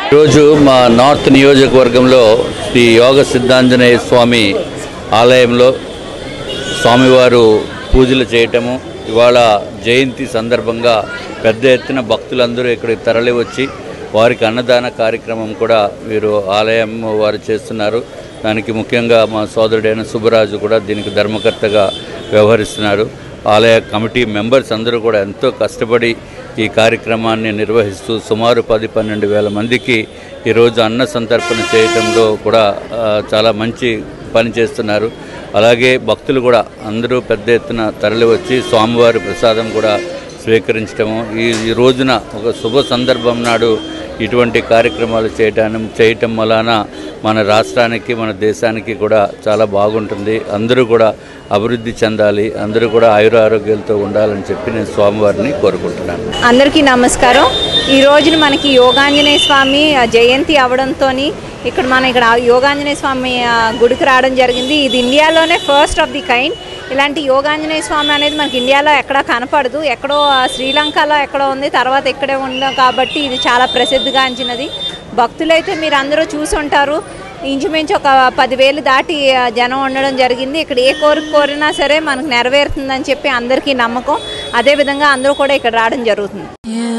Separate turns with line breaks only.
ఈరోజు మా నార్త్ నియోజకవర్గంలో శ్రీ యోగ సిద్ధాంజనేయ స్వామి ఆలయంలో స్వామివారు పూజలు చేయటము ఇవాళ జయంతి సందర్భంగా పెద్ద ఎత్తున భక్తులందరూ ఇక్కడికి తరలి వచ్చి వారికి అన్నదాన కార్యక్రమం కూడా వీరు ఆలయం వారు చేస్తున్నారు దానికి ముఖ్యంగా మా సోదరుడైన సుబ్బరాజు కూడా దీనికి ధర్మకర్తగా వ్యవహరిస్తున్నారు ఆలయ కమిటీ మెంబర్స్ అందరూ కూడా ఎంతో కష్టపడి ఈ కార్యక్రమాన్ని నిర్వహిస్తూ సుమారు పది పన్నెండు వేల మందికి ఈరోజు అన్న సంతర్పణ చేయటంలో కూడా ఆ, చాలా మంచి పని చేస్తున్నారు అలాగే భక్తులు కూడా అందరూ పెద్ద ఎత్తున తరలి వచ్చి స్వామివారి ప్రసాదం కూడా స్వీకరించడము ఈ ఈ రోజున ఒక శుభ సందర్భం నాడు ఇటువంటి కార్యక్రమాలు చేయటం చేయటం వలన మన రాష్ట్రానికి మన దేశానికి కూడా చాలా బాగుంటుంది అందరూ కూడా అభివృద్ధి చెందాలి అందరూ కూడా ఆయుర ఆరోగ్యాలతో ఉండాలని చెప్పి నేను స్వామివారిని కోరుకుంటున్నాను
అందరికీ నమస్కారం ఈ రోజున మనకి యోగాంజనేయ స్వామి ఆ, జయంతి అవడంతో ఇక్కడ మన ఇక్కడ యోగాంజనేయ స్వామి ఆ, గుడికి రావడం జరిగింది ఇది ఇండియాలోనే ఫస్ట్ ఆఫ్ ది కైండ్ ఇలాంటి యోగాంజనేయ స్వామి అనేది మనకి ఇండియాలో ఎక్కడా కనపడదు ఎక్కడో ఆ, శ్రీలంకలో ఎక్కడో ఉంది తర్వాత ఇక్కడే ఉందాం కాబట్టి ఇది చాలా ప్రసిద్ధిగాంచినది భక్తులైతే మీరు అందరూ చూసి ఉంటారు ఇంచుమించు ఒక పదివేలు దాటి ఆ, జనం ఉండడం జరిగింది ఇక్కడ ఏ కోరిక కోరినా సరే మనకు నెరవేరుతుందని చెప్పి అందరికీ నమ్మకం అదేవిధంగా అందరూ కూడా ఇక్కడ రావడం జరుగుతుంది
Yeah.